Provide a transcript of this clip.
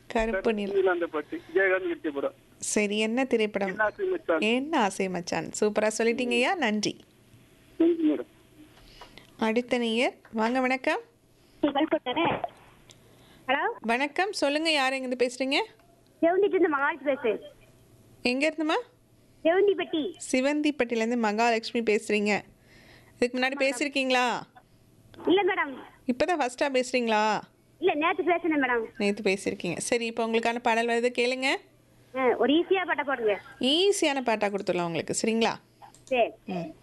கருப்பு நிலம் நீல அந்த பாட்டு விஜயகாந்த் நடிச்ச படம் சரி என்ன திரைப்படம் என்ன ஆசை மச்சான் என்ன ஆசை மச்சான் சூப்பரா சொல்லிட்டீங்கய்யா நன்றி நன்றி மேடம் அடுத்த நேயர் வாங்க வணக்கம் கல்பட்டனே ஹலோ வணக்கம் சொல்லுங்க யார் எங்கேருந்து பேசுறீங்க செவந்திட்டு இருந்து மகாலட்சுமி பேசுறேன் எங்க இருந்துமா செவந்திப்பட்டி சிவந்திப்பட்டிலேருந்து மகாலட்சுமி பேசுறீங்க இதுக்கு முன்னாடி பேசியிருக்கீங்களா இல்ல மேடம் இப்போதான் ஃபர்ஸ்ட்டாக பேசுறீங்களா இல்ல நேத்து பேசினேன் மேடம் நேற்று பேசியிருக்கீங்க சரி இப்போ உங்களுக்கான பாடல் வருது கேளுங்க ஆ, ஒரு ஈஸியா பட்ட போடுங்க ஈஸியான பாட்டாக கொடுத்துடலாம் உங்களுக்கு சரிங்களா சரி ம்